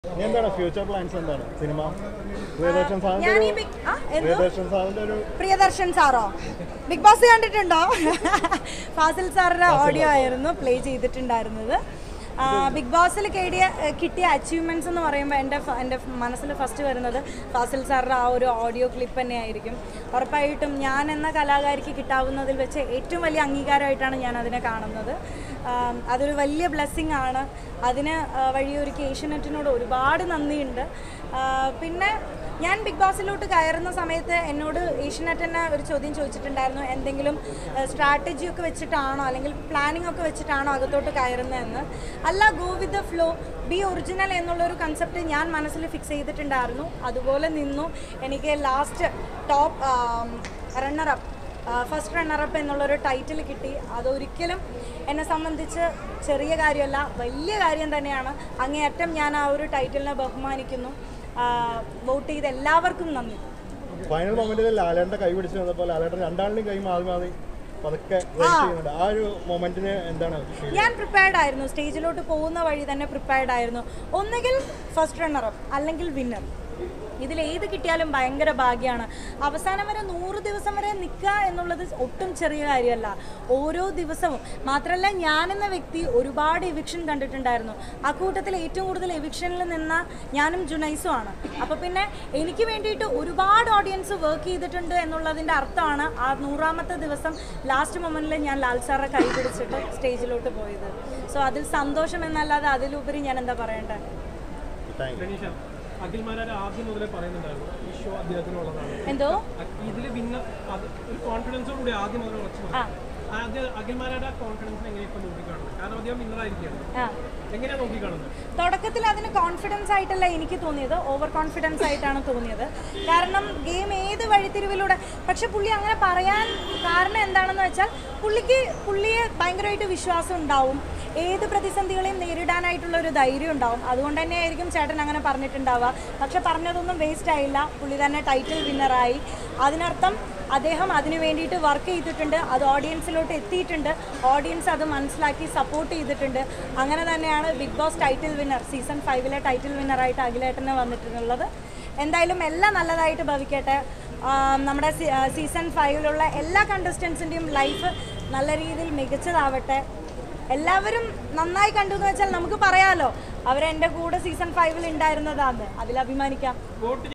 ഇനി എന്താണ് future plans എന്താണ് സിനിമ പ്രിയദർശൻ സാറിന്റെ ഞാൻ ഒരു ഈ ബിഗ് ആ എന്തോ പ്രിയദർശൻ സാറിന്റെ ഒരു പ്രിയദർശൻ സാറോ ബിഗ് ബോസ് കണ്ടിട്ടുണ്ടോ ഫാസിൽ സാറിന്റെ ഓഡിയോ ആയിരുന്നു പ്ലേ ചെയ്തിട്ടുണ്ടായിരുന്നത് ആ, ബിഗ് ബോസിൽ കിട്ടിയ കിട്ടിയ അച്ചീവ്മെന്റ്സ് എന്ന് പറയുമ്പോൾ എൻ്റെ ഫ- എൻ്റെ മനസ്സിൽ ഫസ്റ്റ് വരുന്നത് ഫാസിൽ സാറിൻ്റെ ആ ഒരു ഓഡിയോ ക്ലിപ്പ് തന്നെയായിരിക്കും ഉറപ്പായിട്ടും ഞാൻ എന്ന കലാകാരിക്ക് കിട്ടാവുന്നതിൽ വെച്ച് ഏറ്റവും വലിയ അംഗീകാരമായിട്ടാണ് ഞാൻ അതിനെ കാണുന്നത് ആ, അതൊരു വലിയ ബ്ലെസ്സിങ് ആണ് അതിന് ആ, വഴിയൊരുക്കി ഏഷ്യനെറ്റിനോട് ഒരുപാട് നന്ദിയുണ്ട് ആ, പിന്നെ ഞാൻ ബിഗ് ബോസിലോട്ട് കയറുന്ന സമയത്ത് എന്നോട് ഏഷ്യനെറ്റ് തന്നെ ഒരു ചോദ്യം ചോദിച്ചിട്ടുണ്ടായിരുന്നു എന്തെങ്കിലും സ്ട്രാറ്റജി ഒക്കെ വെച്ചിട്ടാണോ അല്ലെങ്കിൽ പ്ലാനിംഗ് ഒക്കെ വെച്ചിട്ടാണോ അകത്തോട്ട് കയറുന്നതെന്ന് അല്ല go with the flow be original എന്നുള്ളൊരു കൺസെപ്റ്റ് ഞാൻ മനസ്സിൽ ഫിക്സ് ചെയ്തിട്ടുണ്ടായിരുന്നു അതുപോലെ നിന്നു എനിക്ക് last top runner up first runner up എന്നുള്ളൊരു ടൈറ്റിൽ കിട്ടി അതൊരിക്കലും എന്നെ സംബന്ധിച്ച് ചെറിയ കാര്യമല്ല വലിയ കാര്യം തന്നെയാണ് അങ്ങേയറ്റം ഞാൻ ആ ഒരു ടൈറ്റിലിനെ ബഹുമാനിക്കുന്നു വോട്ട് ചെയ്ത എല്ലാവർക്കും നന്ദി ഫൈനൽ മൊമെന്റിൽ ലാലേട്ടന്റെ കൈ പിടിച്ച് വന്നപ്പോൾ ലാലേട്ടൻ രണ്ടാളിനും കൈ മാറി മാറി പതുക്കെ wait ചെയ്യുന്നുണ്ട് ആ ഒരു മൊമെന്റിന് എന്താണ് feel? ഞാൻ പ്രിപ്പയർഡ് ആയിരുന്നു സ്റ്റേജിലോട്ട് പോകുന്ന വഴി തന്നെ പ്രിപ്പയർഡ് ആയിരുന്നു ഒന്നുകിൽ ഫസ്റ്റ് റണ്ണറപ്പ് അല്ലെങ്കിൽ വിന്നർ ഇതിൽ ഏത് കിട്ടിയാലും ഭയങ്കര ഭാഗ്യമാണ് അവസാനം വരെ നൂറ് ദിവസം വരെ നിൽക്കുക എന്നുള്ളത് ഒട്ടും ചെറിയ കാര്യമല്ല ഓരോ ദിവസവും മാത്രമല്ല ഞാനെന്ന വ്യക്തി ഒരുപാട് എവിക്ഷൻ കണ്ടിട്ടുണ്ടായിരുന്നു ആ കൂട്ടത്തിൽ ഏറ്റവും കൂടുതൽ എവിക്ഷനിൽ നിന്ന ഞാനും ജുനൈസും ആണ് അപ്പോൾ പിന്നെ എനിക്ക് വേണ്ടിയിട്ട് ഒരുപാട് ഓഡിയൻസ് വർക്ക് ചെയ്തിട്ടുണ്ട് എന്നുള്ളതിൻ്റെ അർത്ഥമാണ് ആ നൂറാമത്തെ ദിവസം ലാസ്റ്റ് മൊമെൻറ്റിൽ ഞാൻ ലാൽ സാറെ കൈ പിടിച്ചിട്ട് സ്റ്റേജിലോട്ട് പോയത് സോ അതിൽ സന്തോഷം എന്നല്ലാതെ അതിലുപരി ഞാൻ എന്താ പറയണ്ടേ Thank you. ഗണേശ അഖിൽമാരാര് ആദ്യം മുതലേ പറയുന്നുണ്ടായിരുന്നു ഈ ഷോ അദ്ദേഹത്തിനുള്ളതാണ് എന്തോ ഇതിൽ വിന്നർ അത് ഒരു കോൺഫിഡൻസോട് കൂടി ആദ്യം മുതൽ ഉറച്ചു ആ ആദ്യം അഖിൽമാരാരുടെ ആ കോൺഫിഡൻസിനെ എങ്ങനെ ഇപ്പൊ നോക്കിക്കാണുന്നത് കാരണം അദ്ദേഹം വിന്നർ ആയിരിക്കുകയാണ് ആ എങ്ങനെയാ നോക്കിക്കാണുന്നത് തുടക്കത്തിൽ അതിന് കോൺഫിഡൻസ് ആയിട്ടല്ല എനിക്ക് തോന്നിയത് ഓവർ കോൺഫിഡൻസ് ആയിട്ടാണ് തോന്നിയത് കാരണം ഗെയിം ഏത് വഴിത്തിരിവിലൂടെ പക്ഷെ പുള്ളി അങ്ങനെ പറയാൻ കാരണം എന്താണെന്ന് വെച്ചാൽ പുള്ളിക്ക് പുള്ളിയെ ഭയങ്കരമായിട്ട് വിശ്വാസം ഉണ്ടാവും ഏത് പ്രതിസന്ധികളെയും നേരിടാനായിട്ടുള്ള ഒരു ധൈര്യം ഉണ്ടാവും അതുകൊണ്ട് തന്നെ ആയിരിക്കും ചേട്ടൻ അങ്ങനെ പറഞ്ഞിട്ടുണ്ടാവുക പക്ഷെ പറഞ്ഞതൊന്നും വേസ്റ്റ് ആയില്ല പുള്ളി തന്നെ ടൈറ്റിൽ വിന്നറായി അതിനർത്ഥം അദ്ദേഹം അതിനു വേണ്ടിയിട്ട് വർക്ക് ചെയ്തിട്ടുണ്ട് അത് ഓഡിയൻസിലോട്ട് എത്തിയിട്ടുണ്ട് ഓഡിയൻസ് അത് മനസ്സിലാക്കി സപ്പോർട്ട് ചെയ്തിട്ടുണ്ട് അങ്ങനെ തന്നെയാണ് Big Boss title winner season ഫൈവിലെ ടൈറ്റിൽ വിന്നറായിട്ട് അഖിലേട്ടന് വന്നിട്ടുള്ളത് എന്തായാലും എല്ലാം നല്ലതായിട്ട് ഭവിക്കട്ടെ ആം, നമ്മുടെ സീസൺ ഫൈവിലുള്ള എല്ലാ കണ്ടസ്റ്റൻസിൻ്റെയും ലൈഫ് നല്ല രീതിയിൽ മികച്ചതാവട്ടെ എല്ലാവരും നന്നായി കണ്ടു എന്ന് വെച്ചാൽ നമുക്ക് പറയാലോ അവരെൻ്റെ കൂടെ സീസൺ ഫൈവിൽ ഉണ്ടായിരുന്നതാണ് അതിൽ അഭിമാനിക്കാം വോട്ട്